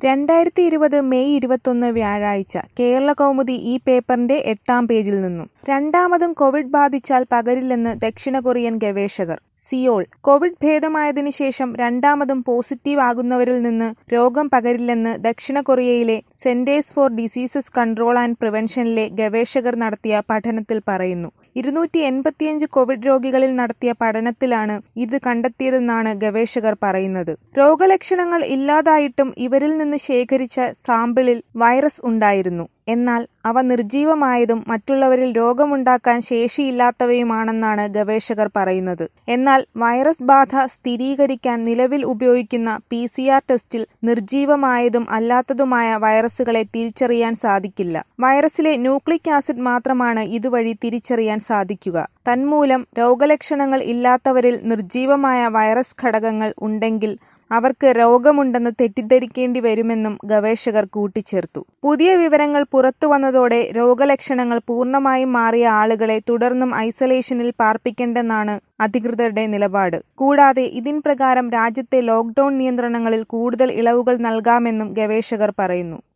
രണ്ടായിരത്തി ഇരുപത് മെയ് ഇരുപത്തൊന്ന് വ്യാഴാഴ്ച കേരളകൗമുദി ഈ പേപ്പറിന്റെ എട്ടാം പേജിൽ നിന്നും രണ്ടാമതും കോവിഡ് ബാധിച്ചാൽ പകരില്ലെന്ന് ദക്ഷിണ കൊറിയൻ ഗവേഷകർ സിയോൾ കോവിഡ് ഭേദമായതിനു ശേഷം രണ്ടാമതും പോസിറ്റീവ് ആകുന്നവരിൽ നിന്ന് രോഗം പകരില്ലെന്ന് ദക്ഷിണ കൊറിയയിലെ centres for diseases control and പ്രിവെൻഷനിലെ ഗവേഷകർ നടത്തിയ പഠനത്തിൽ പറയുന്നു ഇരുന്നൂറ്റി എൺപത്തിയഞ്ച് കോവിഡ് രോഗികളിൽ നടത്തിയ പഠനത്തിലാണ് ഇത് കണ്ടെത്തിയതെന്നാണ് ഗവേഷകർ പറയുന്നത് രോഗലക്ഷണങ്ങൾ ഇല്ലാതായിട്ടും ഇവരിൽ നിന്ന് ശേഖരിച്ച സാമ്പിളിൽ വൈറസ് ഉണ്ടായിരുന്നു എന്നാൽ അവ നിർജീവമായതും മറ്റുള്ളവരിൽ രോഗമുണ്ടാക്കാൻ ശേഷിയില്ലാത്തവയുമാണെന്നാണ് ഗവേഷകർ പറയുന്നത് എന്നാൽ വൈറസ് ബാധ സ്ഥിരീകരിക്കാൻ നിലവിൽ ഉപയോഗിക്കുന്ന പി സി ആർ ടെസ്റ്റിൽ നിർജീവമായതും അല്ലാത്തതുമായ വൈറസുകളെ തിരിച്ചറിയാൻ സാധിക്കില്ല വൈറസിലെ ന്യൂക്ലിക് ആസിഡ് മാത്രമാണ് ഇതുവഴി തിരിച്ചറിയാൻ സാധിക്കുക തന്മൂലം രോഗലക്ഷണങ്ങൾ ഇല്ലാത്തവരിൽ നിർജീവമായ വൈറസ് ഘടകങ്ങൾ ഉണ്ടെങ്കിൽ അവർക്ക് രോഗമുണ്ടെന്ന് തെറ്റിദ്ധരിക്കേണ്ടി വരുമെന്നും ഗവേഷകർ കൂട്ടിച്ചേർത്തു പുതിയ വിവരങ്ങൾ പുറത്തു വന്നതോടെ രോഗലക്ഷണങ്ങൾ പൂർണ്ണമായും മാറിയ ആളുകളെ തുടർന്നും ഐസൊലേഷനിൽ പാർപ്പിക്കേണ്ടെന്നാണ് അധികൃതരുടെ നിലപാട് കൂടാതെ ഇതിൻ പ്രകാരം രാജ്യത്തെ ലോക്ഡൌൺ നിയന്ത്രണങ്ങളിൽ കൂടുതൽ ഇളവുകൾ നൽകാമെന്നും ഗവേഷകർ പറയുന്നു